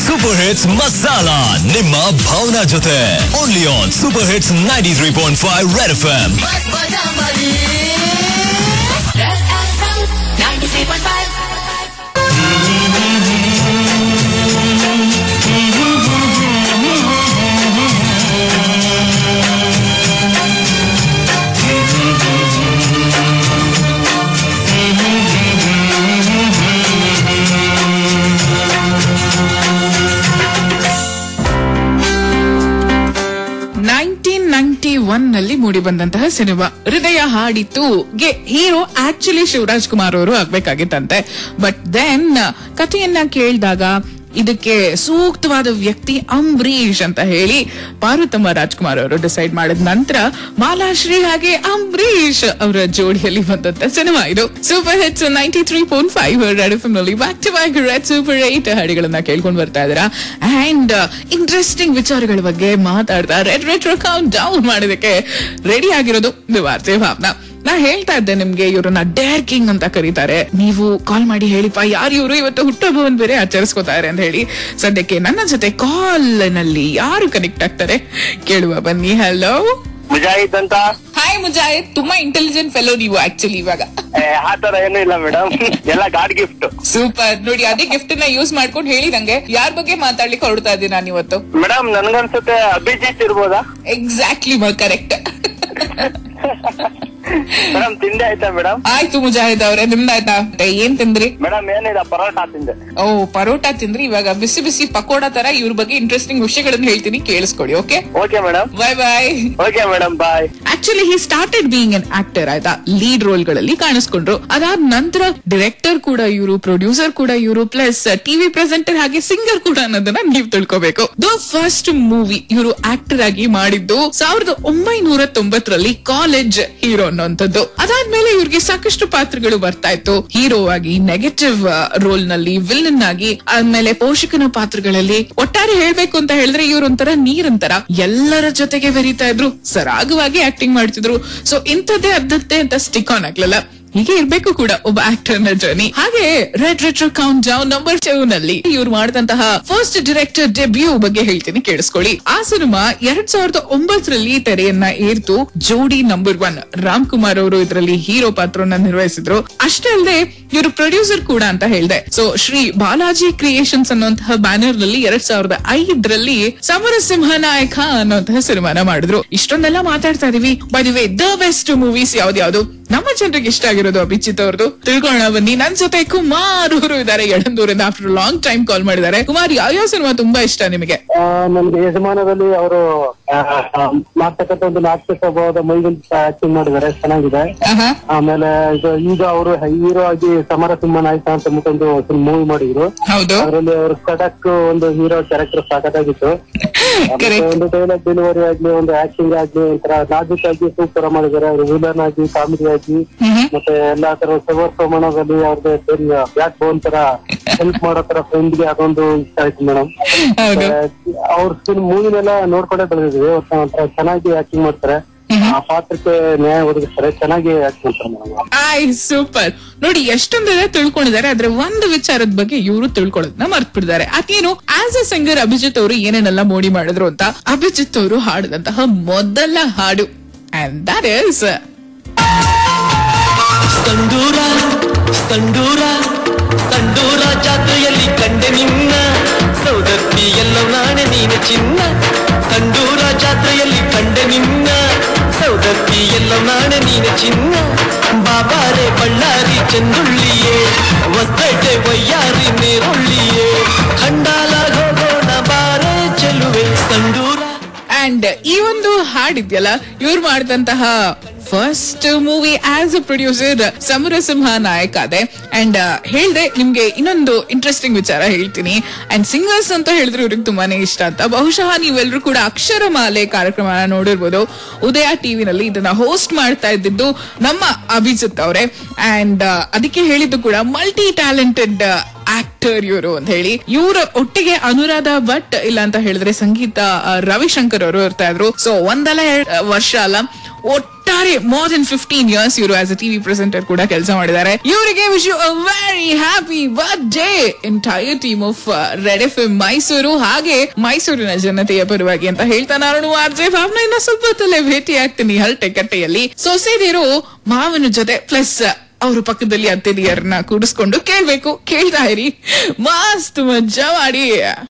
Super hits masala ನಿಮ್ಮ ಭಾವನಾ ಜೊತೆ only on super hits ninety three point five Red F M Red FM 93.5. Nineteen ninety one ನಲ್ಲಿ ಮೂಡಿ ಬಂದಂತಹ cinema ಹೃದಯ ಹಾಡಿತು ಗೆ ಹೀರೋ ಆಕ್ಚುಲಿ ಶಿವರಾಜ್ ಕುಮಾರ್ ಅವರು ಆಗ್ಬೇಕಾಗಿತ್ತಂತೆ ಬಟ್ ದೆನ್ ಕಥೆಯನ್ನ ಕೇಳಿದಾಗ ಇದಕ್ಕೆ ಸೂಕ್ತವಾದ ವ್ಯಕ್ತಿ ಅಂಬರೀಷ್ ಅಂತ ಹೇಳಿ ಪಾರ್ವತಮ್ಮ ರಾಜ್ಕುಮಾರ್ ಅವರು ಡಿಸೈಡ್ ಮಾಡಿದ ನಂತರ ಮಾಲಾಶ್ರೀ ಹಾಗೆ ಅಂಬರೀಷ್ ಅವರ ಜೋಡಿಯಲ್ಲಿ ಬಂದಂತ ಸಿನಿಮಾ ಇದು super hits ninety three point five Red F ನಲ್ಲಿ back to back Red super eight ಹಾಡುಗಳನ್ನ ಕೇಳ್ಕೊಂಡು ಬರ್ತಾ ಇದ್ದೀರಾ ಅಂಡ್ ಇಂಟ್ರೆಸ್ಟಿಂಗ್ ವಿಚಾರಗಳ ಬಗ್ಗೆ ಮಾತಾಡ್ತಾ ರೆಡ್ ರೆಡ್ ಕೌಂಟ್ ಡೌನ್ ಮಾಡೋದಕ್ಕೆ ರೆಡಿ ಆಗಿರೋದು ನಿವಾರ್ತೆ ಭಾವನಾ ನಾ ಹೇಳ್ತಾ ಇದ್ದೆ ನಿಮ್ಗೆ ಇವ್ರನ್ನ ಡೇರ್ ಕಿಂಗ್ ಅಂತ ಕರೀತಾರೆ ನೀವು ಕಾಲ್ ಮಾಡಿ ಹೇಳಿಪ್ಪ ಯಾರು ಇವರು ಇವತ್ತು ಹುಟ್ಟುಹಬ್ಬವನ್ನು ಬೇರೆ ಆಚರಿಸ್ಕೋತಾರೆ ಅಂತ ಹೇಳಿ ಸದ್ಯಕ್ಕೆ ನನ್ನ ಜೊತೆ ಕಾಲ್ ನಲ್ಲಿ ಯಾರು ಕನೆಕ್ಟ್ ಆಗ್ತಾರೆ ಕೇಳುವ ಬನ್ನಿ ಹಲೋ ಮುಜಾಹಿದ್ ಅಂತ ಹಾಯ್ ಮುಜಾಹಿದ್ ತುಂಬಾ ಇಂಟೆಲಿಜೆಂಟ್ ಫೆಲೋ ನೀವು ಆಕ್ಚುಲಿ ಇವಾಗ ಏ, ಆ ತರ ಏನೂ ಇಲ್ಲ ಮೇಡಮ್ ಎಲ್ಲ ಗಾಡ್ ಗಿಫ್ಟ್ ಸೂಪರ್ ನೋಡಿ ಅದೇ ಗಿಫ್ಟ್ ನ ಯೂಸ್ ಮಾಡ್ಕೊಂಡು ಹೇಳಿ ನಂಗೆ ಯಾರ ಬಗ್ಗೆ ಮಾತಾಡ್ಲಿಕ್ಕೆ ಹೊರಡ್ತಾ ಇದ್ದೀನಿ ನಾನು ಇವತ್ತು ಮೇಡಮ್ ನನ್ಗನ್ಸುತ್ತೆ ಅಭಿಜಿತ್ ಇರ್ಬೋದಾ ಎಕ್ಸಾಕ್ಟ್ಲಿ ಕರೆಕ್ಟ್ ಮೇಡಮ್ ತಿಂದೆ ಆಯ್ತಾ ಮೇಡಮ್ ಆಯ್ತು ಮುಜಾಹಿದ್ ಅವ್ರೆ ನಿಮ್ದಾಯ್ತಾ ಮತ್ತೆ ಏನ್ ತಿಂದ್ರಿ ಮೇಡಮ್ ಏನಿಲ್ಲ ಪರೋಟ ತಿಂದೆ ಓ ಪರೋಟ ತಿಂದ್ರಿ ಇವಾಗ ಬಿಸಿ ಬಿಸಿ ಪಕೋಡ ತರ ಇವ್ರ ಬಗ್ಗೆ ಇಂಟ್ರೆಸ್ಟಿಂಗ್ ವಿಷಯಗಳನ್ನ ಹೇಳ್ತೀನಿ ಕೇಳಿಸ್ಕೊಡಿ okay okay madam bye bye okay madam bye actually he started being an actor ಆಯ್ತಾ ಲೀಡ್ ರೋಲ್ ಗಳಲ್ಲಿ ಕಾಣಿಸ್ಕೊಂಡ್ರು ಅದಾದ ನಂತರ ಡೈರೆಕ್ಟರ್ ಕೂಡ ಇವರು ಪ್ರೊಡ್ಯೂಸರ್ ಕೂಡ ಇವರು ಪ್ಲಸ್ ಟಿವಿ ಪ್ರೆಸೆಂಟರ್ ಹಾಗೆ ಸಿಂಗರ್ ಕೂಡ ಅನ್ನೋದನ್ನ ನೀವು ತಿಳ್ಕೋಬೇಕು ದ ಫಸ್ಟ್ ಮೂವಿ ಇವರು ಆಕ್ಟರ್ ಆಗಿ ಮಾಡಿದ್ದು ಸಾವಿರದ ಒಂಬೈನೂರ ತೊಂಬತ್ತರಲ್ಲಿ ಕಾಲೇಜ್ ಹೀರೋ ಅನ್ನುವಂಥದ್ದು ಅದಾದ್ಮೇಲೆ ಇವ್ರಿಗೆ ಸಾಕಷ್ಟು ಪಾತ್ರಗಳು ಬರ್ತಾ ಇತ್ತು ಹೀರೋ ಆಗಿ ನೆಗೆಟಿವ್ ರೋಲ್ ನಲ್ಲಿ ವಿಲನ್ ಆಗಿ ಆದ್ಮೇಲೆ ಪೋಷಕನ ಪಾತ್ರಗಳಲ್ಲಿ ಒಟ್ಟಾರೆ ಹೇಳ್ಬೇಕು ಅಂತ ಹೇಳಿದ್ರೆ ಇವ್ರೊಂಥರ ನೀರಂತರ ಎಲ್ಲರ ಜೊತೆಗೆ ಬೆರೀತಾ ಇದ್ರು ಸರಾಗವಾಗಿ ಆಕ್ಟಿಂಗ್ ಮಾಡ್ತಿದ್ರು ಸೊ ಇಂಥದ್ದೇ ಅರ್ಧತ್ತೆ ಅಂತ ಸ್ಟಿಕ್ ಆನ್ ಆಗ್ಲಿಲ್ಲ ಹೀಗೆ ಇರ್ಬೇಕು ಕೂಡ ಒಬ್ಬ ಆಕ್ಟರ್ ನ ಜರ್ನಿ ಹಾಗೆ Red retro countdown number two ನಲ್ಲಿ ಇವ್ರು ಮಾಡಿದಂತಹ ಫಸ್ಟ್ ಡೈರೆಕ್ಟರ್ ಡೆಬ್ಯೂ ಬಗ್ಗೆ ಹೇಳ್ತೀನಿ ಕೇಳಿಸ್ಕೊಳ್ಳಿ ಆ ಸಿನಿಮಾ ಎರಡ್ ಸಾವಿರದ ಒಂಬತ್ತರಲ್ಲಿ ತೆರೆಯನ್ನ ಏರ್ತು ಜೋಡಿ ನಂಬರ್ ಒನ್ ರಾಮ್ ಕುಮಾರ್ ಅವರು ಇದರಲ್ಲಿ ಹೀರೋ ಪಾತ್ರವನ್ನ ನಿರ್ವಹಿಸಿದ್ರು ಅಷ್ಟೇ ಅಲ್ಲದೆ ಇವರು ಪ್ರೊಡ್ಯೂಸರ್ ಕೂಡ ಅಂತ ಹೇಳ್ದೆ ಸೊ ಶ್ರೀ ಬಾಲಾಜಿ ಕ್ರಿಯೇಷನ್ಸ್ ಅನ್ನುವಂತಹ ಬ್ಯಾನರ್ ನಲ್ಲಿ ಎರಡ್ ಸಾವಿರದ ಐದರಲ್ಲಿ ಸಮರಸಿಂಹ ನಾಯಕ ಅನ್ನುವಂತಹ ಸಿನಿಮಾನ ಮಾಡಿದ್ರು ಇಷ್ಟೊಂದೆಲ್ಲ ಮಾತಾಡ್ತಾ ಇದೀವಿ by the way the best movies ಯಾವ್ದ್ಯಾವ್ದು ನಮ್ಮ ಜನರಿಗೆ ಇಷ್ಟ ಆಗಿರೋದು ಅಭಿಜಿತ್ ಅವ್ರದ್ದು ತಿಳ್ಕೊಳ್ಳೋಣ ಬನ್ನಿ ನನ್ ಜೊತೆ ಕುಮಾರ್ ಅವರು ಇದಾರೆ ಎಡಂದೂರಿಂದ ಆಫ್ಟರ್ ಲಾಂಗ್ ಟೈಮ್ ಕಾಲ್ ಮಾಡಿದ್ದಾರೆ ಕುಮಾರ್ ಯಾವ ಸಿನಿಮಾ ತುಂಬಾ ಇಷ್ಟ ನಿಮಗೆ ನನ್ಗೆ ಯಜಮಾನದಲ್ಲಿ ಅವರು ಮಾಡ್ತಕ್ಕಂಥ ಒಂದು ನಾಟಕ ಸ್ವಭಾವದ ಮೈಗಂತ ಆಕ್ಟಿಂಗ್ ಮಾಡಿದ್ದಾರೆ ಚೆನ್ನಾಗಿದೆ ಆಹಾ. ಆಮೇಲೆ ಇದು ಈಗ ಅವರು ಹೀರೋ ಆಗಿ ಸಮರಸಿಂಹ ನಾಯಕ ಅಂತ ಮುಖಂಡು ಮೂವಿ ಮಾಡಿದ್ರು ಹೌದು ಅದರಲ್ಲಿ ಅವ್ರ ಖಡಕ್ ಒಂದು ಹೀರೋ ಕ್ಯಾರೆಕ್ಟರ್ ಸಾಕತ್ತಾಗಿತ್ತು ಮತ್ತೆ Correct. ಒಂದು ಡೈಲಾಗ್ ಡೆಲಿವರಿ ಆಗ್ಲಿ ಒಂದು ಆಕ್ಟಿಂಗ್ ಆಗ್ಲಿ ಒಂಥರ ಲಾಜಿಕ್ ಆಗಿ ಸೂಪರ್ ಮಾಡಿದ್ದಾರೆ ಅವ್ರು ವಿಲನ್ ಆಗಿ ಕಾಮಿಡಿ ಆಗಿ ಮತ್ತೆ ಎಲ್ಲಾ ತರ ಸವರ್ ಪ್ರಮಾಣದಲ್ಲಿ ಅವ್ರದ್ದು ಬ್ಯಾಕ್ ಬೋನ್ ತರ ಹೆಲ್ಪ್ ಮಾಡೋ ತರ ಫ್ರೆಂಡ್ ಗೆ ಅದೊಂದು ಇಷ್ಟ ಆಯ್ತು ಮೇಡಮ್ ಹೌದು ಅವ್ರ ಮೂವಿನೆಲ್ಲ ನೋಡ್ಕೊಂಡೇ ಬೆಳೆದಿದ್ವಿ ಒಂಥರ ಚೆನ್ನಾಗಿ ಆಕ್ಟಿಂಗ್ ಮಾಡ್ತಾರೆ ಆ ಪಾತ್ರಕ್ಕೆ ನ್ಯಾಯ ಒದಗಿಸ್ತಾರೆ ಚೆನ್ನಾಗಿ ಆಕ್ಟ್ ಮಾಡ್ತಾರೆ ಮೇಡಮ್ ಆಯ್ ಸೂಪರ್ ನೋಡಿ ಎಷ್ಟೊಂದೆಲ್ಲ ತಿಳ್ಕೊಂಡಿದ್ದಾರೆ ಆದ್ರೆ ಒಂದು ವಿಚಾರದ ಬಗ್ಗೆ ಇವರು ತಿಳ್ಕೊಳ್ಳೋದನ್ನ ಮರ್ತ್ ಬಿಟ್ಟಿದ್ದಾರೆ ಅದೇನು ಆಸ್ ಅ ಸಿಂಗರ್ ಅಭಿಜಿತ್ ಅವರು ಏನೇನೆಲ್ಲ ಮೋಡಿ ಮಾಡಿದ್ರು ಅಂತ ಅಭಿಜಿತ್ ಅವರು ಹಾಡಿದಂತಹ ಮೊದಲ ಹಾಡು ಅಂಡ್ ದಟ್ ಇಸ್ ಸಂಡೂರ ಸಂಡೂರ ಸಂಡೂರ ಜಾತ್ರೆಯಲ್ಲಿ ಕಂಡೆ ನಿನ್ನ ಸೌದತ್ತಿ ಎಲ್ಲೋ ನಾಣೆ ನೀನು ಚಿನ್ನ ಸಂಡೂರ ಜಾತ್ರೆಯಲ್ಲಿ ಕಂಡೆ ನಿನ್ನ ಸೌದತ್ತಿ ಎಲ್ಲೋ ನಾಣೆ ನೀನು ಚಿನ್ನ ಬಾಬಾರೆ ಬಳ್ಳಾರಿ ಚಂದುಳ್ಳಿಯೇ ಹೊಸಪೇಟೆ ವಯ್ಯಾರಿ ನೇರುಳ್ಳಿಯೇ ಖಂಡಾಲ ಹೋಗೋಣ ಬಾರೆ ಚೆಲುವೆ ಸಂಡೂರ ಅಂಡ್ ಈ ಒಂದು ಹಾಡಿದ್ಯಲ್ಲ ಇವ್ರು ಮಾಡಿದಂತಹ first movie as a producer Samarasimha Nayak ಅದೇ ಅಂಡ್ ಹೇಳ್ದೆ ನಿಮ್ಗೆ ಇನ್ನೊಂದು ಇಂಟ್ರೆಸ್ಟಿಂಗ್ ವಿಚಾರ ಹೇಳ್ತೀನಿ ಅಂಡ್ ಸಿಂಗರ್ಸ್ ಅಂತ ಹೇಳಿದ್ರೆ ಇವ್ರಿಗೆ ತುಂಬಾನೇ ಇಷ್ಟ ಅಂತ ಬಹುಶಃ ನೀವೆಲ್ಲರೂ ಕೂಡ ಅಕ್ಷರಮಾಲೆ ಕಾರ್ಯಕ್ರಮನ ನೋಡಿರ್ಬೋದು ಉದಯ ಟಿವಿನಲ್ಲಿ ಇದನ್ನ ಹೋಸ್ಟ್ ಮಾಡ್ತಾ ಇದ್ದಿದ್ದು ನಮ್ಮ ಅಭಿಜಿತ್ ಅವರೇ ಅಂಡ್ ಅದಕ್ಕೆ ಹೇಳಿದ್ದು ಕೂಡ ಮಲ್ಟಿ ಟ್ಯಾಲೆಂಟೆಡ್ ಆಕ್ಟರ್ ಇವರು ಅಂತ ಹೇಳಿ ಇವರ ಒಟ್ಟಿಗೆ ಅನುರಾಧ ಭಟ್ ಇಲ್ಲ ಅಂತ ಹೇಳಿದ್ರೆ ಸಂಗೀತ ಆ, ರವಿಶಂಕರ್ ಅವರು ಇರ್ತಾ ಇದ್ರು ಸೊ ಒಂದಲ್ಲ ಎರಡ್ ವರ್ಷ ಅಲ್ಲ ಒಟ್ಟಾರೆ ಮೋರ್ ದನ್ ಫಿಫ್ಟೀನ್ ಇಯರ್ಸ್ ಇವರು ಆಸ್ ಅ ಟಿವಿ ಪ್ರೆಸೆಂಟರ್ ಕೂಡ ಕೆಲಸ ಮಾಡಿದ್ದಾರೆ ಇವರಿಗೆ wish you a very happy birthday entire team of Red F M Mysuru ಹಾಗೆ ಮೈಸೂರಿನ ಜನತೆಯ ಪರವಾಗಿ ಅಂತ ಹೇಳ್ತಾ ನಾನು ಆರ್ ಜೆ ಭಾವನ ಇನ್ನ ಸ್ವಲ್ಪ ಹೊತ್ತಲ್ಲೇ ಭೇಟಿ ಆಗ್ತೀನಿ ಹರಟೆ ಕಟ್ಟೆಯಲ್ಲಿ ಸೊಸೆದಿರು ಮಾವನ ಜೊತೆ ಪ್ಲಸ್ ಅವ್ರ ಪಕ್ಕದಲ್ಲಿ ಅತ್ತೆದಿಯರನ್ನ ಕೂಡಿಸ್ಕೊಂಡು ಕೇಳ್ಬೇಕು ಕೇಳ್ತಾ ಇರಿ ಮಸ್ತ್ ಮಜಾ ಮಾಡಿ